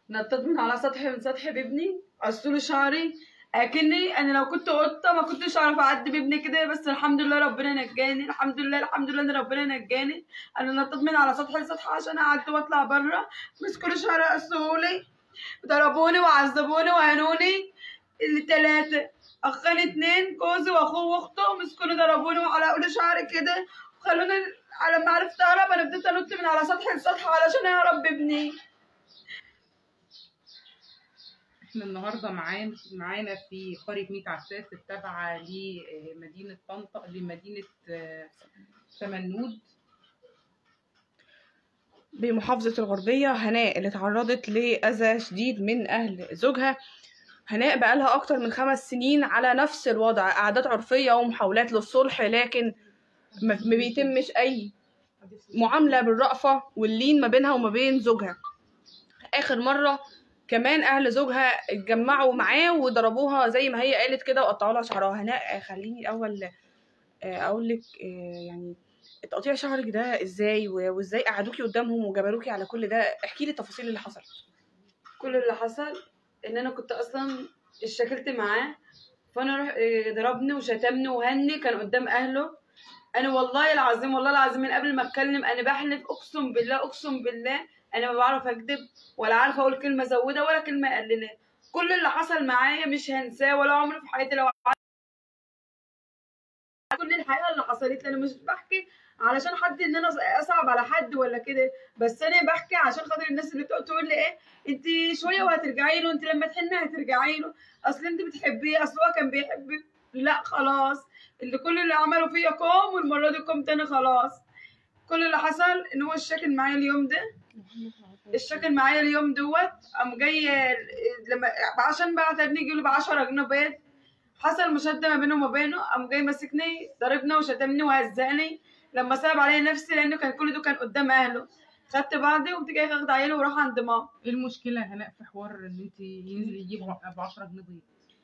نطيت من على سطح من سطح بابني قصوا لي شعري اكني انا لو كنت قطه ما كنتش اعرف اعدي بابني كده بس الحمد لله ربنا نجاني الحمد لله الحمد لله ان ربنا نجاني انا نطيت من على سطح لسطح عشان اعدي واطلع بره مسكوا لي شعري قصولي ضربوني وعذبوني وهنوني التلاتة اخين اتنين جوزي واخوه واخته مسكوني ضربوني وعلقوا لي شعري كده وخلوني على ما عرفت اهرب انا بديت انط من على سطح لسطح علشان اهرب بابني احنا النهارده معانا معانا في قريه ميت عساس التابعه لمدينه طنطا لمدينه آه، تمنود بمحافظة الغربية هناء اللي تعرضت لأذى شديد من أهل زوجها هناء بقالها أكتر من خمس سنين على نفس الوضع قعدات عرفية ومحاولات للصلح لكن ما ما بيتمش أي معاملة بالرأفة واللين ما بينها وما بين زوجها آخر مرة كمان أهل زوجها اتجمعوا معاه وضربوها زي ما هي قالت كده وقطعوا لها شعرها هناء آه، خليني الأول آه، أقول لك آه، يعني تقطيع شعرك ده ازاي و- وازاي قعدوكي قدامهم وجبروكي على كل ده احكي لي التفاصيل اللي حصلت كل اللي حصل ان انا كنت اصلا اشتكلت معاه فانا روح إيه، ضربني وشتمني وهني كان قدام اهله انا والله العظيم والله العظيم من قبل ما اتكلم انا بحلف اقسم بالله اقسم بالله انا ما بعرف اكذب ولا عارفه اقول كلمه زوده ولا كلمه قلله كل اللي حصل معايا مش هنساه ولا عمري في حياتي لو كل الحقيقه اللي حصلت لي انا مش بحكي علشان حد ان انا اصعب على حد ولا كده بس انا بحكي عشان خاطر الناس اللي بتقعد تقول لي ايه انت شويه وهترجعي له انت لما تحني هترجعي له اصل انت بتحبيه اصل هو كان بيحبك لا خلاص اللي كل اللي عمله فيا قوم والمره دي قوم تاني خلاص كل اللي حصل ان هو الشاكل معايا اليوم ده الشاكل معايا اليوم دوت قام جاي لما عشان بقى تاني يجيله ب 10 جنيه بيت حصل مشاده ما بينه وما بينه قام جاي ماسكني ضربني وشتمني وهزقني لما صعب عليا نفسي لانه كان كل ده كان قدام اهله خدت بعضي وقمت جاي اخد عياله وراح عند ماما ايه المشكله هناء في حوار ان انت ينزل يجيب ب 10 جنيه بيض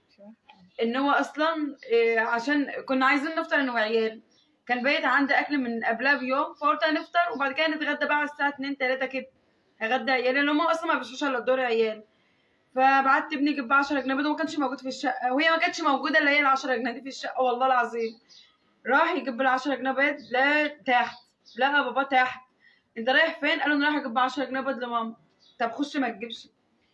ان هو اصلا إيه، عشان كنا عايزين نفطر انا وعيال كان بايت عندي اكل من قبلها بيوم فقلت هنفطر وبعد كده نتغدى بقى على الساعه 2 3 كده هغدى عيالي لان هم اصلا ما بيشوفوش الا دور عيال فبعت ابني يجيب 10 جنيه بيض وما كانش موجود في الشقه وهي ما كانتش موجوده اللي هي ال 10 جنيه دي في الشقه والله العظيم راح يجيب ال 10 جنيه بيض لا تحت لا بابا تحت انت رايح فين قال له انا رايح اجيب 10 جنيه بيض لماما طب خش ما تجيبش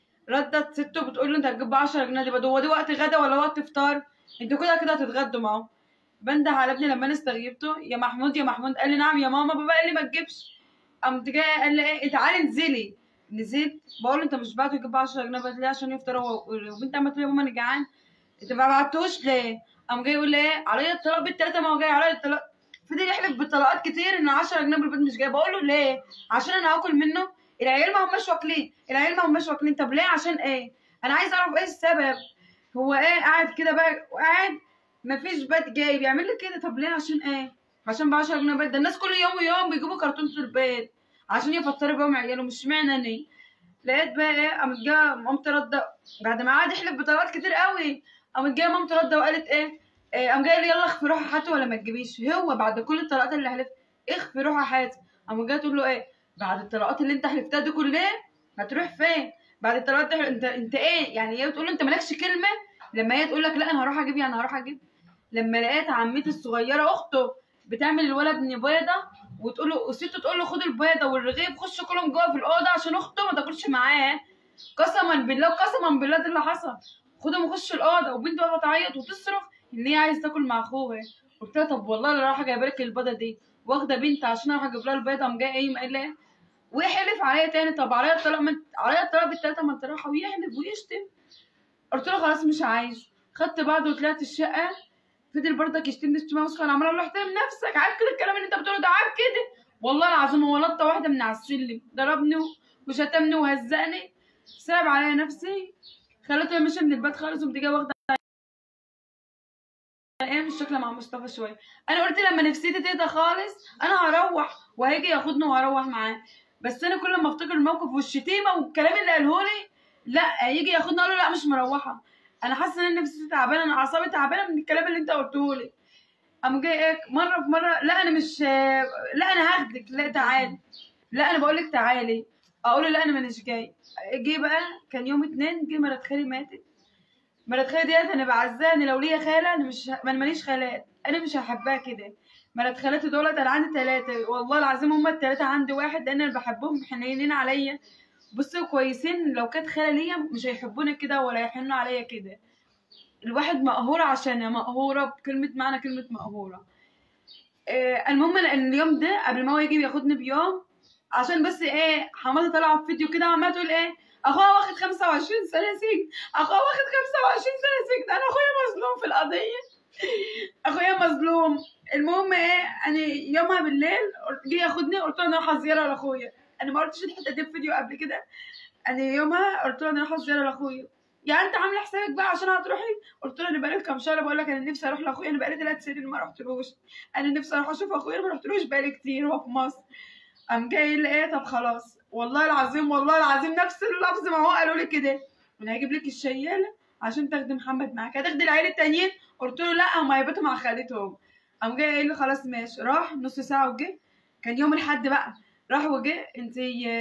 ردت سته بتقول له انت هتجيب 10 جنيه دي بيض هو دي وقت غدا ولا وقت فطار انتوا كده كده هتتغدوا معاهم بنده على ابني لما انا استغيبته يا محمود يا محمود قال لي نعم يا ماما بابا قال لي ما تجيبش قمت جاي قال لي ايه تعالي انزلي نزلت بقول له انت مش بعته يجيب 10 جنيه بس ليه عشان يفطر هو وبنت عملت له يا ماما انا جعان انت ما بعتوش ليه قام جاي يقول لي ايه عليا الطلاق بالتلاته ما هو جاي عليا الطلاق فضل يحلف بالطلاقات كتير ان 10 جنيه بالبيت مش جاي بقول له ليه عشان انا هاكل منه العيال ما هماش واكلين العيال ما هماش واكلين طب ليه عشان ايه انا عايز اعرف ايه السبب هو ايه قاعد كده بقى وقاعد مفيش بيت جاي بيعمل لي كده طب ليه عشان ايه عشان ب 10 جنيه بيت ده الناس كل يوم ويوم بيجيبوا كرتونه البيت عشان يفطروا بيهم عيالهم مش معنى اني لقيت بقى ايه قامت جايه مامتي رده بعد ما قعد يحلف بطلبات كتير قوي قامت جايه مامتي رده وقالت ايه إيه، قام جاي لي يلا اخفي روحي حاتي ولا ما تجيبيش هو بعد كل الطلقات اللي حلف اخفي روحي حاتي قام جايه تقول له ايه بعد الطلقات اللي انت حلفتها دي كلها هتروح فين بعد الطلقات دي انت انت ايه يعني هي بتقول له انت مالكش كلمه لما هي تقول لك لا انا هروح اجيب يعني هروح اجيب لما لقيت عمتي الصغيره اخته بتعمل الولد ابن بيضه وتقول له وسته تقول له خد البيضه والرغيف خشوا كلهم جوه في الاوضه عشان اخته ما تاكلش معاه قسما بالله قسما بالله ده اللي حصل خدهم وخش الاوضه وبنتي واقفه تعيط وتصرخ ان هي عايزه تاكل مع اخوها قلت لها طب والله انا رايحه جايبه لك البيضه دي واخده بنت عشان اروح اجيب لها البيضه قام جاي قايم قايل لها ويحلف عليا تاني طب عليا الطلاق من عليا الطلاق بالتلاته ما انت رايحه ويحلف ويشتم قلت له خلاص مش عايز خدت بعض وطلعت الشقه فضل برضك يشتمني شتيمه مسخره انا عماله اقول له احترم نفسك عارف كده الكلام اللي انت بتقوله ده عارف كده والله العظيم هو لطه واحده من على السلم ضربني وشتمني وهزقني صعب عليا نفسي خليته يمشي من البيت خالص وقمت جايه واخده ايه مش شكله مع مصطفى شويه انا قلت لما نفسيتي تهدى خالص انا هروح وهيجي ياخدني وهروح معاه بس انا كل ما افتكر الموقف والشتيمه والكلام اللي قاله لي لا يجي ياخدني اقول له لا مش مروحه انا حاسه ان نفسيتي تعبانه انا اعصابي تعبانه من الكلام اللي انت قلته لي قام جاي ايه مره في مره لا انا مش لا انا هاخدك لا تعالي لا انا بقول لك تعالي اقول له لا انا مانيش جاي جه بقى كان يوم اتنين جه مرات خالي ماتت مرات خالي ديت انا بعزها ان لو ليا خاله انا مش ه- ما انا ماليش خالات انا مش هحبها كده مرات خالاتي دولت انا عندي ثلاثه والله العظيم هما الثلاثه عندي واحد لان انا بحبهم حنينين عليا بصوا كويسين لو كانت خاله ليا مش هيحبوني كده ولا يحنوا عليا كده الواحد مقهورة عشان مقهورة بكلمة معنى كلمة مقهورة آه المهم ان اليوم ده قبل ما هو يجي ياخدني بيوم عشان بس ايه حماتي طالعه في فيديو كده عماله تقول ايه اخوها واخد 25 سنه سجن اخوها واخد 25 سنه سجن انا اخويا مظلوم في القضيه اخويا مظلوم المهم ايه انا يومها بالليل جه ياخدني قلت له انا رايحه زياره لاخويا انا ما قلتش الحته دي في فيديو قبل كده انا يومها قلت له انا رايحه زياره لاخويا يعني انت عامله حسابك بقى عشان هتروحي قلت له انا بقالي كام شهر بقول لك انا نفسي اروح لاخويا انا بقالي ثلاث سنين ما رحتلوش انا نفسي اروح اشوف اخويا ما رحتلوش بقالي كتير هو في مصر قام جاي لي ايه طب خلاص والله العظيم والله العظيم نفس اللفظ ما هو قالوا لي كده انا هجيب لك الشياله عشان تاخدي محمد معاك هتاخدي العيال التانيين قلت له لا هم هيباتوا مع خالتهم قام جاي قايل لي خلاص ماشي راح نص ساعه وجه كان يوم الحد بقى راح وجه انت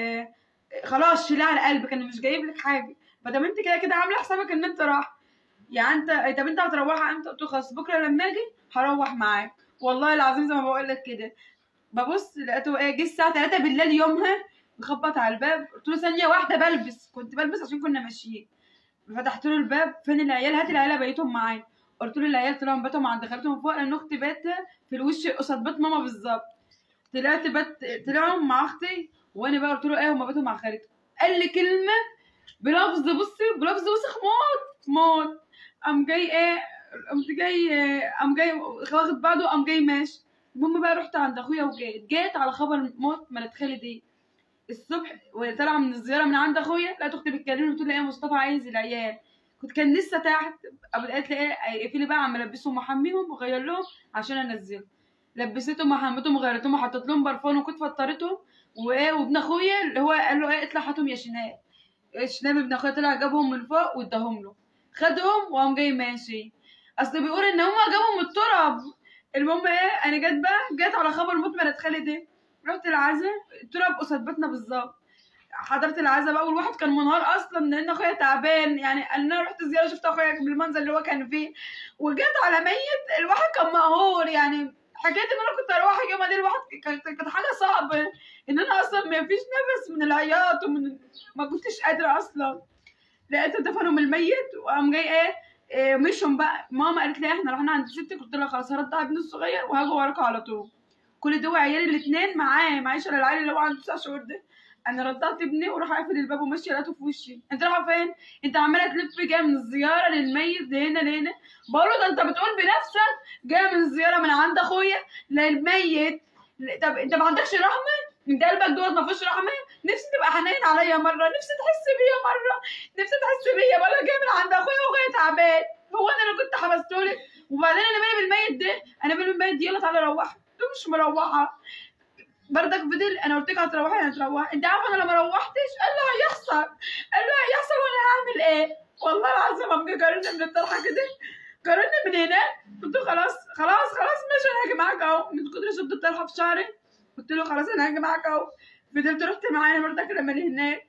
خلاص شيلها على قلبك انا مش جايب لك حاجه ما دام انت كده كده عامله حسابك ان انت راح يعني انت طب انت هتروحها امتى قلت له خلاص بكره لما اجي هروح معاك والله العظيم زي ما بقول لك كده ببص لقيته ايه جه الساعه 3 بالليل يومها بخبط على الباب قلت له ثانيه واحده بلبس كنت بلبس عشان كنا ماشيين فتحت له الباب فين العيال هات العيال بقيتهم معايا قلت له العيال طلعوا باتوا عند خالتهم فوق لان اختي باتة في الوش قصاد بيت ماما بالظبط طلعت بات طلعوا مع اختي وانا بقى قلت له ايه هما باتوا مع خالتهم قال لي كلمه بلفظ بصي بلفظ وسخ موت موت قام جاي ايه قمت جاي قام جاي واخد بعضه قام جاي ماشي المهم بقى رحت عند اخويا وجيت جيت على خبر موت مرات خالي دي الصبح وهي طالعه من الزياره من عند اخويا لقيت اختي بتكلمني بتقول لي ايه مصطفى عايز العيال كنت كان لسه تحت قبل قالت لي ايه اقفلي بقى عم البسهم وحميهم وغير لهم عشان انزلهم لبستهم وحميتهم وغيرتهم وحطيت لهم برفان وكنت فطرتهم وايه وابن اخويا اللي هو قال له ايه اطلع هاتهم يا شناب شناب ابن اخويا طلع جابهم من فوق واداهم له خدهم وقام جاي ماشي اصل بيقول ان هما جابوا من التراب المهم ايه انا جت بقى جت على خبر موت مرات خالي دي رحت العزا التراب قصاد بيتنا بالظبط حضرت العزا بقى والواحد كان منهار اصلا لان اخويا تعبان يعني انا رحت زياره شفت اخويا بالمنظر اللي هو كان فيه وجت على ميت الواحد كان مقهور يعني حكيت ان انا كنت اروح اليوم دي الواحد كانت كانت حاجه صعبه ان انا اصلا ما فيش نفس من العياط ومن ما كنتش قادره اصلا لقيت دفنهم الميت وقام جاي ايه إيه مشهم بقى ماما قالت لي احنا رحنا عند ستي قلت لها خلاص هرضع ابني الصغير وهاجي وراكوا على طول كل دول عيالي الاثنين معاه معيش الا العيل اللي هو عنده تسع شهور ده انا رضعت ابني وراح قافل الباب وماشيه لقيته في وشي انت رايحه فين انت عماله تلف جايه من الزياره للميت لهنا لهنا بقول له ده انت بتقول بنفسك جايه من الزياره من عند اخويا للميت طب انت ما عندكش رحمه انت قلبك دوت ما فيهوش رحمه نفسي تبقى حنين عليا مره نفسي تحس بيا مره نفسي تحس بيا ولا جاي من عند اخويا وجاي تعبان هو انا اللي كنت حبستهولك وبعدين انا مالي بالميت ده انا مالي بالميت دي يلا تعالى روحي قلت له مش مروحه بردك فضل انا قلت لك هتروحي هتروحي انت عارفه انا لما روحتش قال له هيحصل قال له هيحصل وانا هعمل ايه والله العظيم قام جه قارني من الطرحه كده قارني من هنا قلت له خلاص خلاص خلاص ماشي انا هاجي معاك اهو من كتر شد الطرحه في شعري قلت له خلاص انا هاجي معاك اهو فضلت رحت معاه بردك لما أنا هناك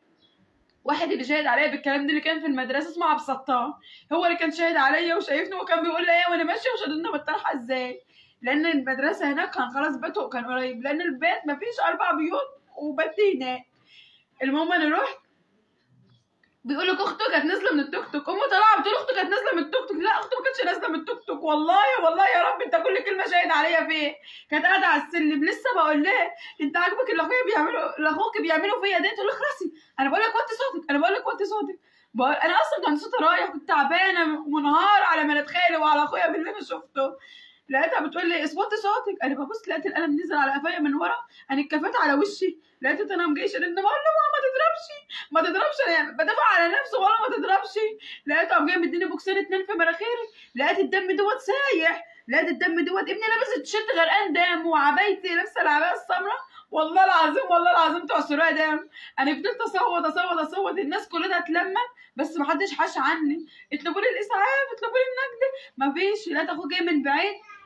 واحد اللي شاهد عليا بالكلام ده اللي كان في المدرسه اسمه عبد الستار هو اللي كان شاهد عليا وشايفني وكان بيقول لي ايه وانا ماشيه وشددنا بالطرحه ازاي لان المدرسه هناك كان خلاص بيته كان قريب لان البيت مفيش اربع بيوت وبيت هناك المهم انا رحت بيقول لك اخته كانت نازله من التوك توك امه طالعه بتقول اخته كانت نازله من التوك توك لا اخته ما كانتش نازله من التوك توك والله والله يا رب انت كل كلمه شاهد عليا فيه كانت قاعده على السلم لسه بقول لها انت عاجبك اللي اخويا بيعملوا اللي اخوك بيعملوا فيا ده تقول لي خلاصي انا بقول لك وطي صوتك انا بقول لك وطي صوتك بقول انا اصلا كان صوتي رايح كنت تعبانه ومنهار على مرات خالي وعلى اخويا باللي انا شفته لقيتها بتقول لي اظبطي صوتك انا ببص لقيت القلم نزل على قفايا من ورا انا اتكفيت على وشي لقيت انا قام جاي شددني بقول له ماما ما تضربش ما تضربش انا يعني بدافع على نفسي ولا ما تضربش لقيته قام جاي مديني بوكسين اتنين في مناخيري لقيت الدم دوت سايح لقيت الدم دوت ابني لابس التيشيرت غرقان دم وعبايتي لابسه العبايه السمراء والله العظيم والله العظيم تعصروها دم انا فضلت اصوت اصوت اصوت الناس كلها اتلمت بس محدش حاش عني اطلبوا لي الاسعاف اطلبوا لي النجده مفيش لقيت اخوه جاي من بعيد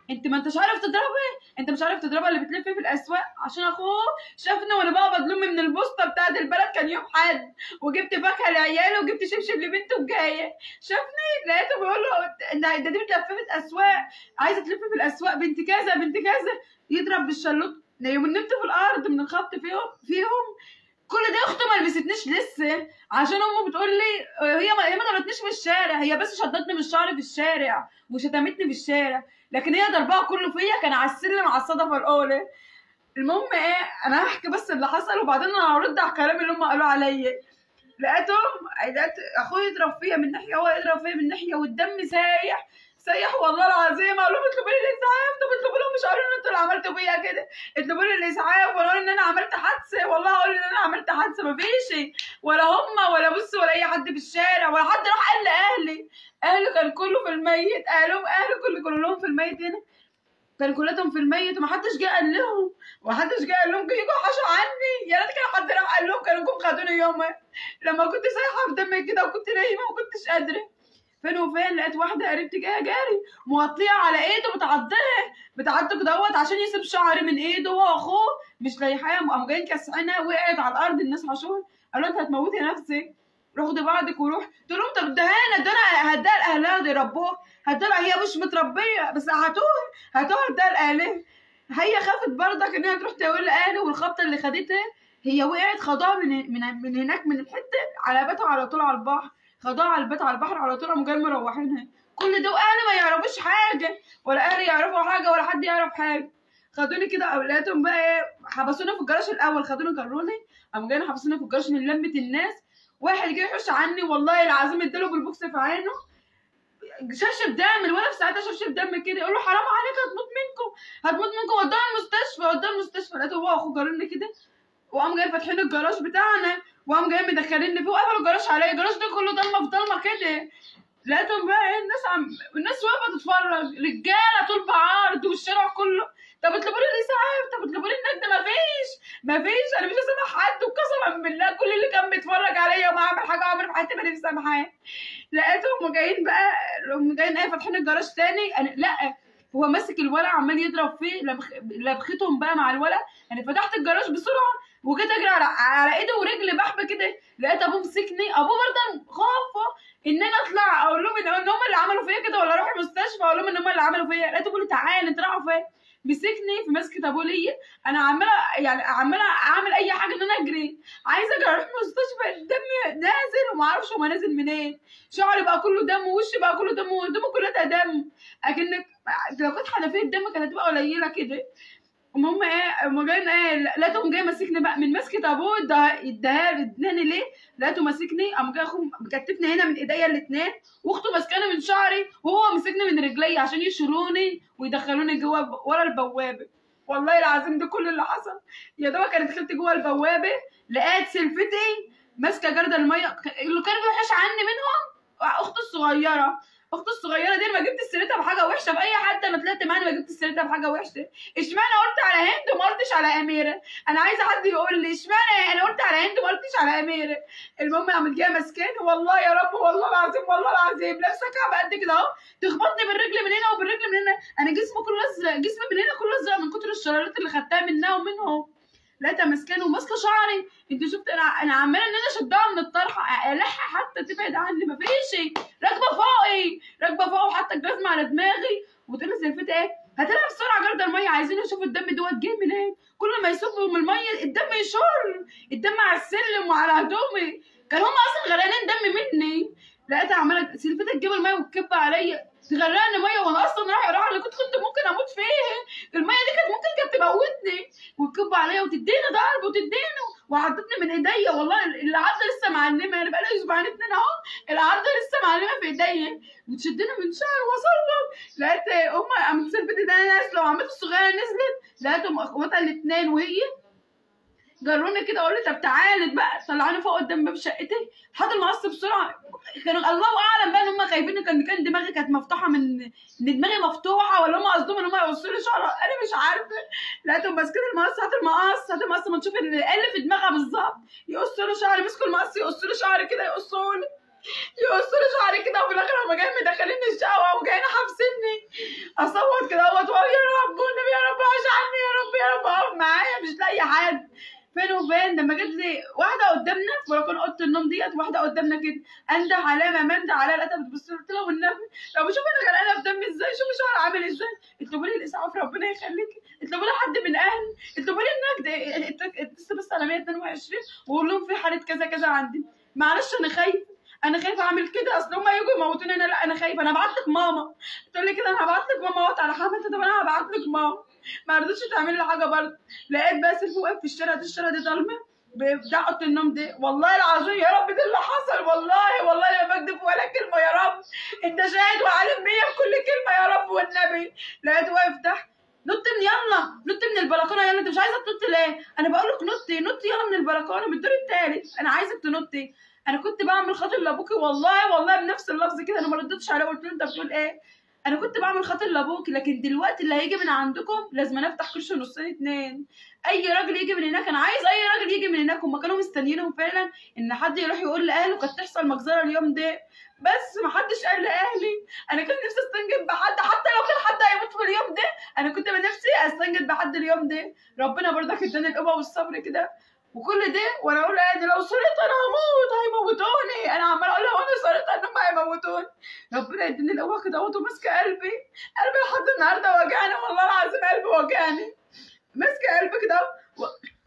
انت ما انتش عارف تضربها انت مش عارف تضربها اللي بتلف في الاسواق عشان اخوه شافني وانا بقى بضلمي من البوسطه بتاعت البلد كان يوم حد وجبت فاكهه لعيالي وجبت شبشب لبنته وجايه شافني لقيته بيقول له ده ده دي بتلففت اسواق عايزه تلف في الاسواق بنت كذا بنت كذا يضرب بالشلوط يوم نمت في الارض من الخبط فيهم فيهم كل ده اخته ما لبستنيش لسه عشان امه بتقول لي هي ما هي ما ضربتنيش في الشارع هي بس شدتني من الشعر في الشارع وشتمتني في الشارع لكن هي ضربها كله فيا كان على السلم على الصدفه الاولى المهم ايه انا هحكي بس اللي حصل وبعدين انا هرد على الكلام اللي هم قالوا عليا لقيتهم لقيت اخويا يضرب فيا من ناحيه وهو يضرب فيا من ناحيه والدم سايح سيح والله العظيم قالوا لهم اطلبوا لي الاسعاف طب اطلبوا لهم مش قالوا ان انتوا اللي عملتوا فيا كده اطلبوا لي الاسعاف ولا ان انا عملت حادثه والله اقول ان انا عملت حادثه مفيش ولا هم ولا بص ولا اي حد في الشارع ولا حد راح قال لاهلي اهله كان كله في الميت اهلهم اهله كله كلهم في الميت هنا كان كلهم في الميت ومحدش جه قال لهم ومحدش جه قال لهم يجوا حشوا عني يا ريت كان حد راح قال لهم كانوا جم خدوني يومها لما كنت سايحه في دمي كده وكنت نايمه وكنتش قادره فين وفين لقيت واحده قريبتي جايه جاري موطيه على ايده بتعضيه بتعضه دوت عشان يسيب شعري من ايده هو واخوه مش لايحاه قاموا جايين كاسعينها وقعت على الارض الناس حشوها قالوا انت هتموتي نفسك روحي بعضك وروح قلت لهم طب ده انا ده انا هديها لاهلها دي ربوها هديها هي مش متربيه بس هاتوها هاتوها هديها لاهلها هي خافت برضك انها تروح تقول لاهله والخبطه اللي خدتها هي وقعت خدوها من من من هناك من الحته على بيتها على طول على البحر خدوها على البيت على البحر على طول قاموا جايين مروحينها كل ده واهلي ما يعرفوش حاجه ولا اهلي يعرفوا حاجه ولا حد يعرف حاجه خدوني كده اولادهم بقى ايه حبسوني في الجراج الاول خدوني جروني قاموا جايين حبسوني في الجراج من لمه الناس واحد جه يحوش عني والله العظيم اداله بالبوكس في عينه شرشف دم الولد في ساعتها شرشف دم كده يقول له حرام عليك هتموت منكم هتموت منكم وداه المستشفى وداه المستشفى لقيته هو واخوه جارني كده وقام جاي فاتحين الجراج بتاعنا وقام جاي مدخليني فيه وقفلوا الجراج عليا الجراج ده كله ضلمه في ضلمه كده لقيتهم بقى ايه الناس عم الناس واقفه تتفرج رجاله طول بعرض والشارع كله طب اطلبوا لي الاسعاف طب اطلبوا لي النجدة مفيش مفيش انا مش هسامح حد وقسما بالله كل اللي كان بيتفرج عليا وما عمل حاجه عمري في حياتي ما نفسي سامحاه لقيتهم جايين بقى هم جايين ايه فاتحين الجراج تاني أنا لا هو ماسك الولع عمال يضرب فيه لبخ... لبختهم بقى مع الولع انا فتحت الجراج بسرعه وجيت اجري على, على ايده ورجلي بحب كده لقيت ابوه مسكني ابوه برضه خافه ان انا اطلع اقول لهم ان هم اللي عملوا فيا كده ولا اروح المستشفى اقول لهم ان هم اللي عملوا فيا لقيته بيقول لي تعالى انت رايحه فين مسكني في مسكه ابوه ليا انا عماله يعني عماله اعمل اي حاجه ان انا اجري عايزه اجري اروح المستشفى الدم نازل وما اعرفش هو نازل منين شعري بقى كله دم ووشي بقى كله دم وهدومي كلها دم اكنك لو كنت حنفيه الدم كانت هتبقى قليله كده المهم ايه قاموا جايين ايه لقيتهم جاي ماسكني بقى من مسكه ابوه اداها اداني ليه لقيته ماسكني قام جاي اخوه مكتفني هنا من ايديا الاثنين واخته ماسكاني من شعري وهو ماسكني من رجلي عشان يشيلوني ويدخلوني جوه ورا البوابه والله العظيم ده كل اللي حصل يا دوبك انا دخلت جوه البوابه لقيت سلفتي ماسكه جرده الميه اللي كان بيوحش عني منهم اختي الصغيره اختي الصغيره دي ما جبت سيرتها بحاجه وحشه في اي حد انا طلعت معاها ما جبت سيرتها بحاجه وحشه اشمعنى قلت على هند وما قلتش على اميره انا عايزه حد يقول لي اشمعنى انا قلت على هند وما قلتش على اميره المهم قامت جايه ماسكاني والله يا رب والله العظيم والله العظيم لابسه كعب قد كده اهو تخبطني بالرجل من هنا وبالرجل من هنا انا جسمي كله ازرق جسمي من هنا كله ازرق من كتر الشرارات اللي خدتها منها ومنهم لقيتها ماسكاني وماسكه شعري انت شفت انا انا عماله ان انا اشدها من الطرحه الحها حتى تبعد عني مفيش راكبه فوقي راكبه فوق وحاطه الجزمه على دماغي وتقول لي سلفتي ايه هاتلها بسرعه جرد الميه عايزين نشوف الدم دوت جه منين كل ما يصبوا من الميه الدم يشر الدم على السلم وعلى هدومي كان هم اصلا غرقانين دم مني لقيتها عماله سلفتها تجيب الميه وتكب عليا تغرقني ميه وانا اصلا رايحه رايحه اللي كنت كنت ممكن اموت فيه الميه دي كانت ممكن كانت تموتني وتكب عليا وتديني ضرب وتديني وعضتني من ايديا والله العضه لسه معلمه انا بقالي اسبوعين اتنين اهو العضه لسه معلمه في ايديا وتشدني من شعري واصلب لقيت امي قامت سلفتي ده نازله وعمتي الصغيره نزلت لقيتهم اخواتها الاثنين وهي جروني كده اقول لي طب تعالى بقى طلعوني فوق قدام باب شقتي حط المقص بسرعه كانوا الله اعلم بقى ان هم خايفين كان كان دماغي كانت مفتوحه من ان دماغي مفتوحه ولا هم قصدهم ان هم يقصوا لي شعر انا مش عارفه لقيتهم ماسكين المقص هات المقص هات المقص ما نشوف اللي اللي في دماغها بالظبط يقصوا لي شعري مسكوا المقص يقصوا لي شعري كده يقصوا لي يقصوا لي شعري كده وفي الاخر هم جايين مدخليني الشقه وجايين حابسيني اصوت كده اهوت واقول يا رب والنبي يا رب عاش عني يا رب يا رب اقف معايا مش لاقي حد فين وفين لما جت لي واحده قدامنا في بلكونه اوضه النوم ديت واحده قدامنا كده انده عليها ماما انده عليها لقيتها بتبص لي قلت لها والنبي لو بشوف انا غرقانه بدمي ازاي شوفي شعري عامل ازاي اطلبوا لي الاسعاف ربنا يخليكي اطلبوا لي حد من اهلي اطلبوا لي النجد اتصل بس على 122 وقول لهم في حاله كذا كذا عندي معلش انا خايفه انا خايفه اعمل كده اصل هم يجوا يموتوني انا لا انا خايفه انا هبعت لك ماما تقول لي كده انا هبعت لك ماما وقت على حماتي طب انا هبعت لك ماما ما رضتش تعمل لي حاجه برضه لقيت باسل واقف في الشارع دي الشارع دي ضلمه بتاع اوضه النوم دي والله العظيم يا رب ده اللي حصل والله والله لا بكذب ولا كلمه يا رب انت شاهد وعالم بيا بكل كلمه يا رب والنبي لقيت واقف تحت نط من يلا نط من البلكونه يلا انت مش عايزه تنط ليه انا بقول لك نطي نطي يلا من البلكونه من الدور الثالث انا عايزك تنطي انا كنت بعمل خاطر لابوكي والله والله بنفس اللفظ كده انا ما ردتش عليه قلت له انت بتقول ايه انا كنت بعمل خاطر لابوكي لكن دلوقتي اللي هيجي من عندكم لازم أنا افتح كرسي نصين اتنين اي راجل يجي من هناك انا عايز اي راجل يجي من هناك هم كانوا مستنيينهم فعلا ان حد يروح يقول لاهله كانت تحصل مجزره اليوم ده بس ما حدش قال لاهلي انا كان نفسي استنجد بحد حتى لو كان حد هيموت في اليوم ده انا كنت من نفسي استنجد بحد اليوم ده ربنا برضك اداني القوه والصبر كده وكل ده وانا اقول عادي لو سرقت انا هموت هيموتوني انا عمال اقول لهم انا سرقت ان هم هيموتوني ربنا يديني القوه كده اهوت وماسكه قلبي قلبي لحد النهارده وجعني والله العظيم قلبي وجعني ماسكه قلبي كده و...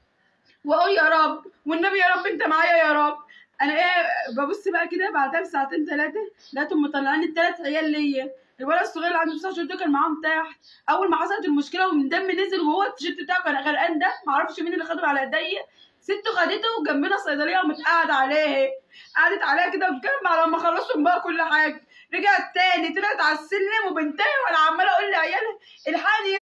واقول يا رب والنبي يا رب انت معايا يا رب انا ايه ببص بقى كده بعدها بساعتين ثلاثه لقيتهم مطلعين الثلاث عيال ليا الولد الصغير اللي عنده 19 ده كان معاهم تحت اول ما حصلت المشكله والدم نزل وهو التيشيرت بتاعه كان غرقان ده معرفش مين اللي خده على ايديا سته خدته وجنبنا صيدليه قامت قاعده عليه قعدت عليها كده وتجمع لما خلصوا بقى كل حاجه رجعت تاني طلعت على السلم وبنتهي وانا عماله اقول لعيالها الحقني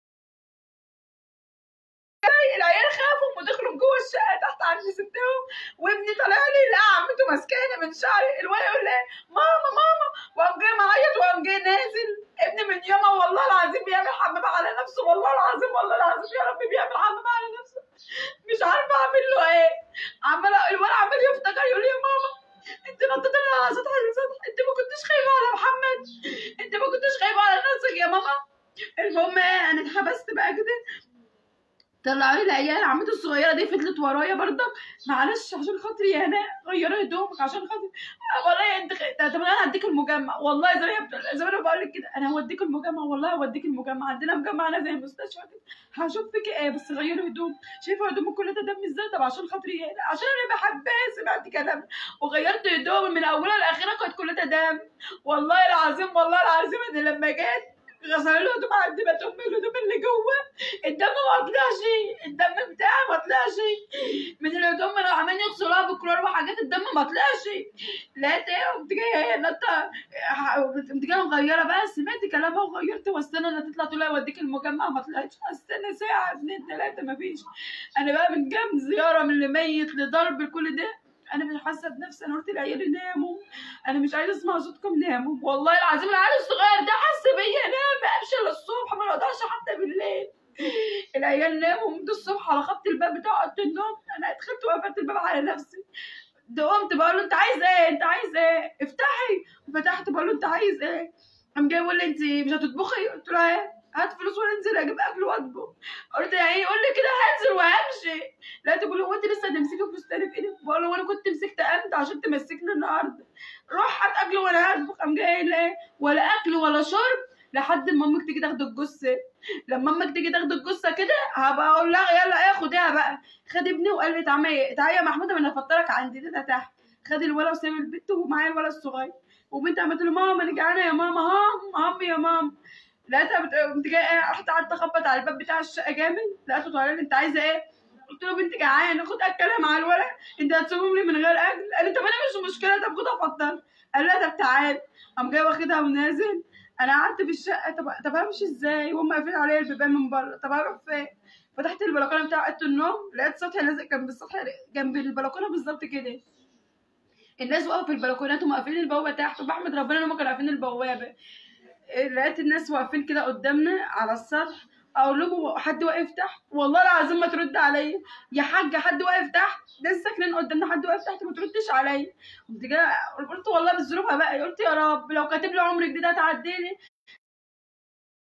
العيال خافوا ودخلوا جوه الشقه تحت عند ستهم وابني طالع لي لا عمته ماسكاني من شعري الولد يقول لي ماما ماما وقام جاي معيط وقام جاي نازل ابني من يومها والله العظيم بيعمل حمام على نفسه والله العظيم والله العظيم يا رب بيعمل حمام على نفسه مش عارفه اعمل له ايه عمال الولد عمال يفتكر يقول لي يا ماما انت نطيت لي على سطح السطح انت ما كنتش خايفه على محمد انت ما كنتش خايفه على نفسك يا ماما المهم ايه انا اتحبست بقى كده طلعوا لي العيال عمته الصغيره دي فضلت ورايا برضك معلش عشان خاطري يا هناء غيري هدومك عشان خاطري آه والله انت خ... طب انا هديك المجمع والله زي ما بتقول زي ما انا بقول لك كده انا هوديك المجمع والله هوديك المجمع عندنا مجمع انا زي المستشفى كده هشوف فيك ايه بس غيري هدوم شايفه هدومك كلها دم ازاي طب عشان خاطري ايه عشان انا بحبها سمعت كلام وغيرت هدومي من اولها لاخرها كانت كلها دم والله العظيم والله العظيم ان لما جيت غسلوا له هدوم عند ما امي الهدوم اللي جوه الدم ما طلعش الدم بتاعي ما طلعش من الهدوم اللي عمالين يغسلوها بكلور وحاجات الدم ما طلعش لقيت ايه قمت جايه نطه قمت جايه مغيره بقى سمعت كلامها وغيرت واستنى انها تطلع تقول لي اوديك المجمع ما طلعتش استنى ساعه اثنين ثلاثه ما فيش انا بقى من كام زياره من اللي ميت لضرب لكل ده انا مش حاسه بنفسي انا قلت للعيال ناموا انا مش عايزه اسمع صوتكم ناموا والله العظيم العيال الصغير ده حس بيا نام ما قامش الا الصبح ما نقدرش حتى بالليل العيال ناموا قمت الصبح على خبط الباب بتاع اوضه النوم انا دخلت وقفلت الباب على نفسي ده قمت بقول له انت عايز ايه انت عايز ايه افتحي وفتحت بقول له انت عايز ايه قام جاي يقول لي انت مش هتطبخي قلت له ايه هات فلوس وانزل اجيب اكل واطبخ قلت يعني يقول لي كده هنزل وهمشي لقيته بيقول لي هو انت لسه هتمسكي فلوس تاني في ايدك بقول له وانا كنت مسكت امتى عشان تمسكني النهارده روح هات اكل وانا هطبخ قام جاي لا ولا اكل ولا شرب لحد ما امك تيجي تاخد الجثه لما امك تيجي تاخد الجثه كده هبقى اقول لها يلا خديها بقى خد ابني وقال لي تعالى تعالى يا محموده انا هفطرك عندي ده تحت خد الولد وساب البت ومعايا الولد الصغير وبنت عملت له ماما انا جعانه يا ماما ها هم يا ماما لقيتها بت... قمت جايه رحت قعدت اخبط على الباب بتاع الشقه جامد لقيته طالع لي انت عايزه ايه؟ قلت له بنت جعانه خد اكلها مع الولد انت هتسيبهم لي من غير اكل قال لي طب انا مش مشكله طب خد افطر قال لها طب تعال قام جاي واخدها ونازل انا قعدت في الشقه طب طب همشي ازاي وهم قافلين عليا البيبان من بره طب هروح فين فتحت البلكونه بتاع اوضه النوم لقيت سطح نازل جنب السطح جنب البلكونه بالظبط كده الناس واقفه في البلكونات ومقفلين البوابه تحت وبحمد ربنا ان هم كانوا قافلين البوابه لقيت الناس واقفين كده قدامنا على السطح اقول لهم حد واقف تحت والله العظيم ما ترد عليا يا حاجه حد واقف تحت لسه ساكنين قدامنا حد واقف تحت ما تردش عليا قمت جايه قلت والله بالظروف بقى قلت يا رب لو كاتب لي عمر جديد هتعديني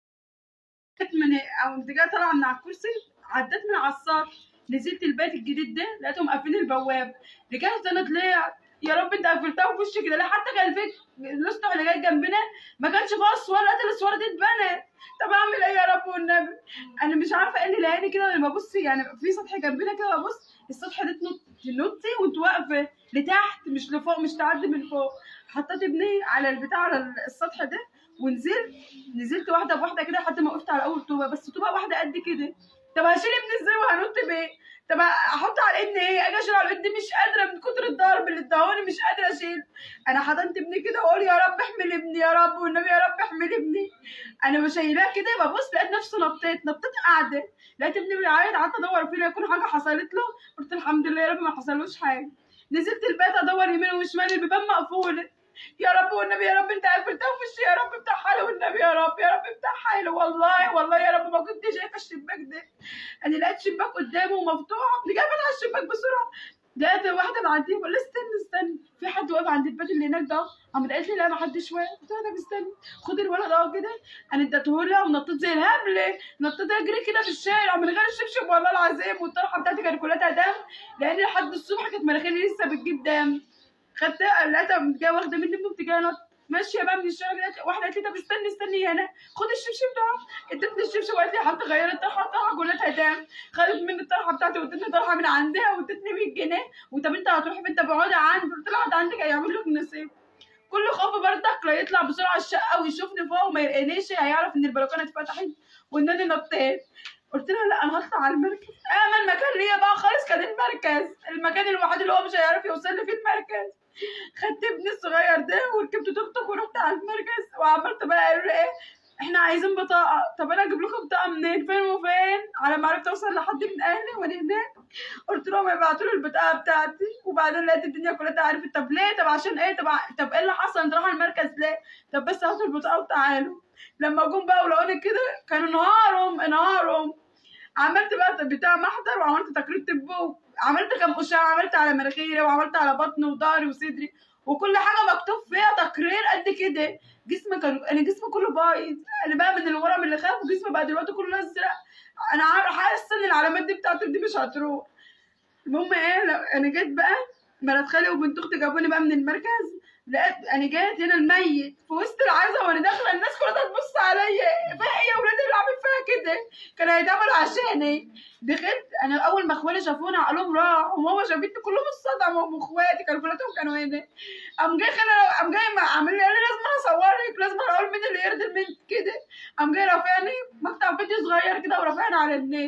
جت من قمت جايه طالعه من على الكرسي عديت من على السطح نزلت البيت الجديد ده لقيتهم قافلين البواب رجعت انا طلعت يا رب انت قفلتها في وشي كده لا حتى كان في الاسطح اللي جاي جنبنا ما كانش فيها اسوار لقيت الاسوار دي اتبنت طب اعمل ايه يا رب والنبي انا مش عارفه ايه اللي لقاني كده لما ببص يعني في سطح جنبنا كده ببص السطح ده تنط تنطي وانت واقفه لتحت مش لفوق مش تعدي من فوق حطيت ابني على البتاع على السطح ده ونزلت نزلت واحده بواحده كده لحد ما وقفت على اول طوبه بس طوبه واحده قد كده طب هشيل ابني ازاي وهنط بايه طب احط على ابني ايه اجي اشيل على ابني مش قادره من كتر الضرب اللي اداهوني مش قادره اشيل انا حضنت ابني كده واقول يا رب احمل ابني يا رب والنبي يا رب احمل ابني انا بشيلاه كده ببص لقيت نفسي نطيت نطيت قاعده لقيت ابني بيعيط قعدت ادور فيه لا يكون حاجه حصلت له قلت الحمد لله يا رب ما حصلوش حاجه نزلت البيت ادور يمين وشمال البيبان مقفوله يا رب والنبي يا رب انت قفلتها في وشي يا رب افتحها له والنبي يا رب يا رب افتحها له والله والله يا رب ما كنت شايفه الشباك ده انا لقيت شباك قدامه ومفتوح رجع فتح الشباك بسرعه لقيت واحده معديه بقول لها استنى استنى في حد واقف عند البيت اللي هناك ده قامت قالت لي لا ما حدش واقف قلت لها طب استنى خد الولد اهو كده انا اديته لها ونطيت زي الهبله نطيت اجري كده في الشارع من غير الشبشب والله العظيم والطرحه بتاعتي كانت كلها دم لان لحد الصبح كانت مناخيري لسه بتجيب دم خدتها لقيتها جايه واخده مني ابني جايه نط ماشيه بقى من الشارع لقيت واحده قالت لي طب استني استني هنا خد الشبشب ده ادتني الشبشب وقالت لي حتى غيرت الطرحه الطرحه كلها دم خدت مني الطرحه بتاعتي وادتني طرحه من عندها وادتني 100 جنيه وطب انت هتروحي فين طب اقعدي عندي قلت لها اقعد عندك هيعمل لك نصيب كل خوف بردك لا يطلع بسرعه الشقه ويشوفني فوق وما يلقانيش هيعرف ان البلكونه اتفتحت وان انا نطيت قلت لها لا انا هطلع على المركز امل مكان ليا بقى خالص كان المركز المكان الوحيد اللي هو مش هيعرف يوصل لي فيه المركز خدت ابني الصغير ده وركبت توك توك ورحت على المركز وعملت بقى قالوا لي ايه احنا عايزين بطاقه طب انا اجيب لكم بطاقه منين فين وفين على ما عرفت اوصل لحد من اهلي وانا هناك قلت لهم يبعتوا لي البطاقه بتاعتي وبعدين لقيت الدنيا كلها عرفت طب ليه طب عشان ايه طب طب ايه اللي حصل انت رايحه المركز ليه طب بس هاتوا البطاقه وتعالوا لما جم بقى ولقوني كده كانوا انهارهم انهارهم عملت بقى بتاع محضر وعملت تقرير طبي عملت كام اشعه عملت على مناخيري وعملت على بطني وظهري وصدري وكل حاجه مكتوب فيها تقرير قد كده جسمي كان انا جسمي كله بايظ انا بقى من الورم اللي خاف وجسمي بقى دلوقتي كله ازرق انا عارفه حاسه ان العلامات دي بتاعتك دي مش هتروح المهم ايه انا جيت بقى مرات خالي وبنت اختي جابوني بقى من المركز لقيت انا جيت هنا الميت في وسط العزا وانا داخله الناس كلها تبص عليا فيها ايه يا ولاد اللي عامل فيها كده كان هيتعمل عشاني دخلت انا اول ما اخواني شافوني عقلهم راح وماما شافتني كلهم اتصدموا واخواتي كانوا كلهم كانوا هنا قام جاي خلاني قام جاي عامل لي قال لي لازم اصورك لازم اقول مين اللي يرضي البنت كده قام جاي رافعني مقطع فيديو صغير كده ورافعني على النت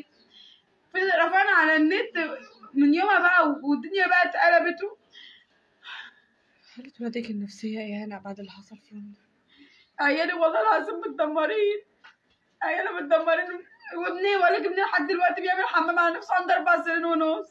رافعني على النت من يومها بقى والدنيا بقى اتقلبت حالة ولادك النفسية ايه هنا بعد اللي حصل فيهم ده عيالي والله العظيم متدمرين عيالي متدمرين وابني ولك ابني لحد دلوقتي بيعمل حمام على نفسه عنده اربع سنين ونص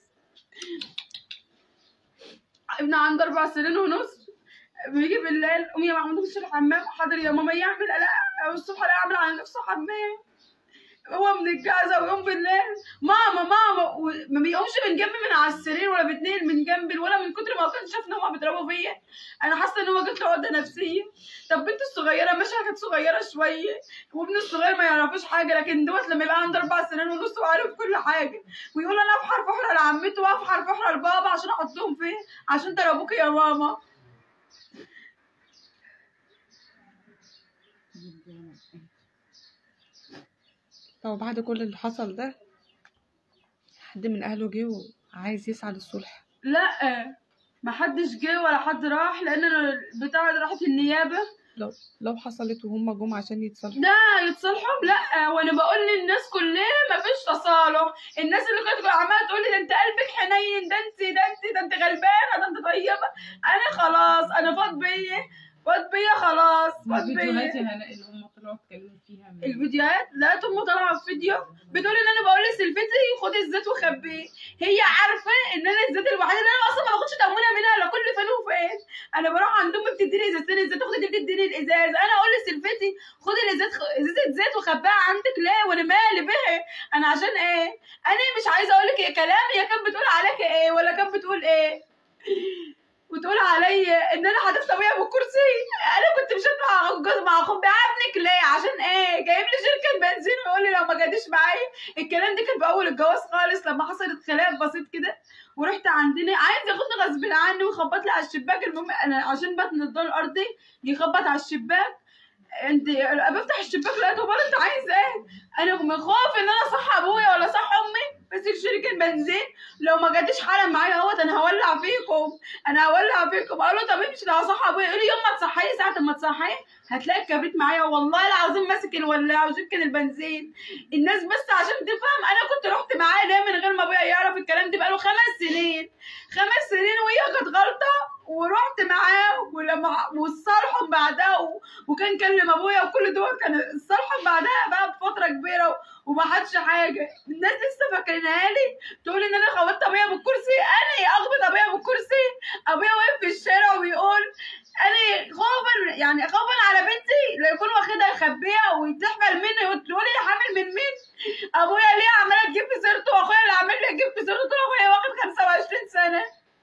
ابني عنده اربع سنين ونص بيجي بالليل امي ما عملتش الحمام حاضر يا ماما يعمل لا الصبح لا يعمل على نفسه حمام هو من الجازة ويقوم بالليل ماما ماما ما بيقومش من جنبي من على السرير ولا بيتنقل من جنبي ولا من كتر ما كان شافنا هما بيضربوا فيا انا حاسه ان هو جات له عقده نفسيه طب بنتي الصغيره ماشي كانت صغيره شويه وابني الصغير ما يعرفوش حاجه لكن دوت لما يبقى عنده اربع سنين ونص وعارف كل حاجه ويقول انا افحر فحره لعمته وافحر فحره لبابا عشان احطهم فين عشان ضربوك يا ماما طب بعد كل اللي حصل ده حد من اهله جه وعايز يسعى للصلح لا ما حدش جه ولا حد راح لان انا البتاعه دي راحت النيابه لو لو حصلت وهم جم عشان يتصالحوا ده يتصالحوا لا وانا بقول للناس كلها ما فيش تصالح الناس اللي كانت عماله تقول لي ده انت قلبك حنين ده انت ده انت ده انت غلبانه ده انت طيبه انا خلاص انا فاض بيا فاض بيا خلاص فاض الفيديوهات بيا يا هناء اللي هم طلعوا اتكلموا فيها من الفيديوهات لقيت امه طالعه في فيديو بتقول ان انا بقول لسلفتي خدي الزيت وخبيه هي عارفه ان انا الزيت الوحيد اللي انا اصلا ما باخدش تموينه منها الا كل فين وفين انا بروح عند امي بتديني ازازتين الزيت اختي دي بتديني الازاز انا اقول لسلفتي خدي الازاز ازازه زيت وخبيها عندك ليه وانا مالي بها انا عشان ايه انا مش عايزه اقول لك ايه كلام هي كانت بتقول عليك ايه ولا كانت بتقول ايه وتقول عليا ان انا حدفت ابويا بالكرسي انا كنت مشيت مع جوز مع اخو ابنك ليه عشان ايه جايب لي شركه بنزين ويقول لي لو ما جاتش معايا الكلام ده كان في اول الجواز خالص لما حصلت خلاف بسيط كده ورحت عندنا عايز ياخدني غصب عني ويخبط لي على الشباك المهم انا عشان بطن الدور الارضي يخبط على الشباك انت بفتح الشباك لقيته بقول انت عايز ايه انا من خوف ان انا صح ابويا ولا صح امي ماسك شركه بنزين لو ما جاتش حالا معايا اهوت انا هولع فيكم انا هولع فيكم اقول له طب امشي لو صح ابويا يقول لي يوم ما تصحيني ساعه ما تصحيني هتلاقي الكبريت معايا والله العظيم ماسك الولاعه وشركه البنزين الناس بس عشان تفهم انا كنت رحت معاه ليه من غير ما ابويا يعرف الكلام ده بقاله خمس سنين خمس سنين وهي كانت غلطه ورحت معاه ولما واتصالحوا بعدها و... وكان كلم ابويا وكل دول كان اتصالحوا بعدها بقى بفتره كبيره و... وما حدش حاجه الناس لسه فاكرينها لي تقول ان انا خبطت ابويا بالكرسي انا اخبط ابويا بالكرسي ابويا واقف في الشارع وبيقول انا خوفا يعني خوفا على بنتي لا يكون واخدها يخبيها وتحمل مني وتقولي يا حامل من مين ابويا ليه عماله تجيب في سيرته واخويا اللي عامل لي يجيب في سيرته واخويا واخد 25 سنه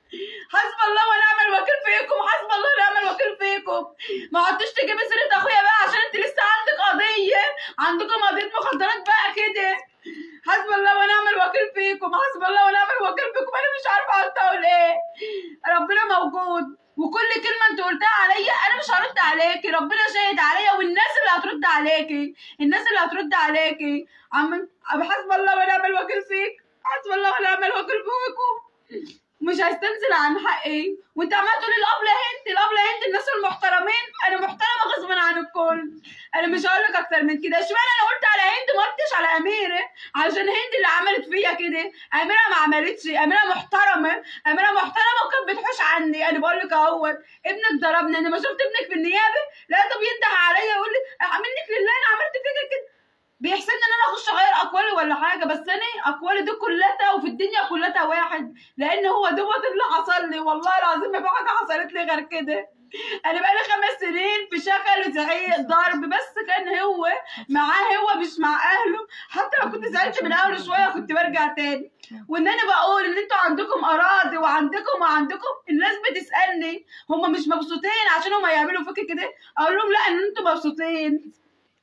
حسب الله ونعم الوكيل فيكم حسب الله ونعم الوكيل فيكم ما عدتش تجيبي سيره اخويا بقى عشان انت لسه عندك قضيه عندكم قضيه مخدرات بقى كده حسب الله ونعم الوكيل فيكم حسب الله ونعم الوكيل فيكم انا مش عارفه قلت اقول ايه ربنا موجود وكل كلمه انت قلتها عليا انا مش هرد عليكي ربنا شاهد عليا والناس اللي هترد عليكي الناس اللي هترد عليكي عم حسب الله ونعم الوكيل فيك حسب الله ونعم الوكيل فيكم مش هستنزل عن حقي وانت عمال تقولي الابله هند الابله هند الناس المحترمين انا محترمه غصبا عن الكل انا مش هقول لك اكتر من كده اشمعنى انا قلت على هند ما قلتش على اميره عشان هند اللي عملت فيا كده اميره ما عملتش اميره محترمه اميره محترمه وكانت بتحوش عني انا بقول لك اهوت ابنك ضربني انا ما شفت ابنك في النيابه لقيته بينده عليا يقول لي منك لله انا عملت فيك كده بيحسن ان انا اخش اغير اقوالي ولا حاجه بس انا اقوالي دي كلها وفي الدنيا كلها واحد لان هو دوت اللي حصل لي والله العظيم ما في حاجه حصلت لي غير كده انا بقالي خمس سنين في شكل وزعيق ضرب بس كان هو معاه هو مش مع اهله حتى لو كنت زعلت من اهله شويه كنت برجع تاني وان انا بقول ان انتوا عندكم اراضي وعندكم وعندكم الناس بتسالني هم مش مبسوطين عشان هم يعملوا فيك كده اقول لهم لا ان انتوا مبسوطين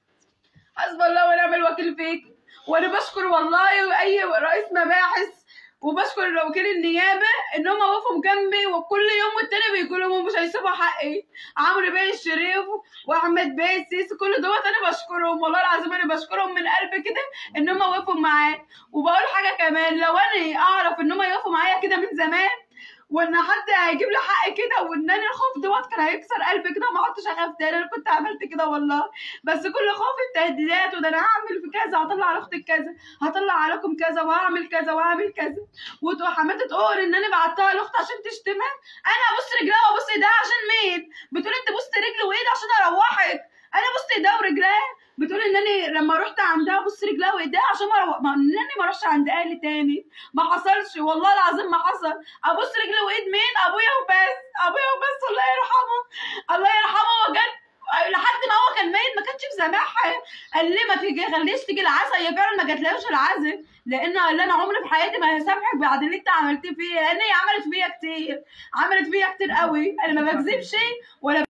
حسب الله ونعم الوكيل فيك وانا بشكر والله اي رئيس مباحث وبشكر وكيل النيابه ان هم وقفوا جنبي وكل يوم والتاني بيقولوا هم مش هيسيبوا حقي عمرو بيه الشريف واحمد بيه السيسي كل دوت انا بشكرهم والله العظيم انا بشكرهم من قلبي كده ان هم وقفوا معايا وبقول حاجه كمان لو انا اعرف ان هم يقفوا معايا كده من زمان وان حد هيجيب لي حق كده وان انا الخوف دوت كان هيكسر قلبي كده ما عدتش اخاف تاني انا كنت عملت كده والله بس كل خوف التهديدات وده انا هعمل في كذا هطلع على اختك كذا هطلع عليكم كذا وهعمل كذا وهعمل كذا وحماتي تقول ان انا بعتها لاختي عشان تشتمها انا ابص رجلها وابص ايديها عشان مين بتقول انت بص رجلي وايدي عشان اروحك انا بص ايديها ورجلها بتقول ان انا لما رحت عندها بص رجلها وايديها عشان ما رو... ما ان انا ما اروحش عند اهلي تاني ما حصلش والله العظيم ما حصل ابص رجلي وايد مين ابويا وبس ابويا وبس الله يرحمه الله يرحمه وجد لحد ما هو كان ميت ما كانش مسامحها قال لي ما تيجي خليش تيجي العزا هي فعلا ما جاتلهاش العزا لان قال لي انا عمري في حياتي ما هسامحك بعد اللي انت عملتيه فيا لان هي عملت فيا كتير عملت فيا كتير قوي انا ما بكذبش ولا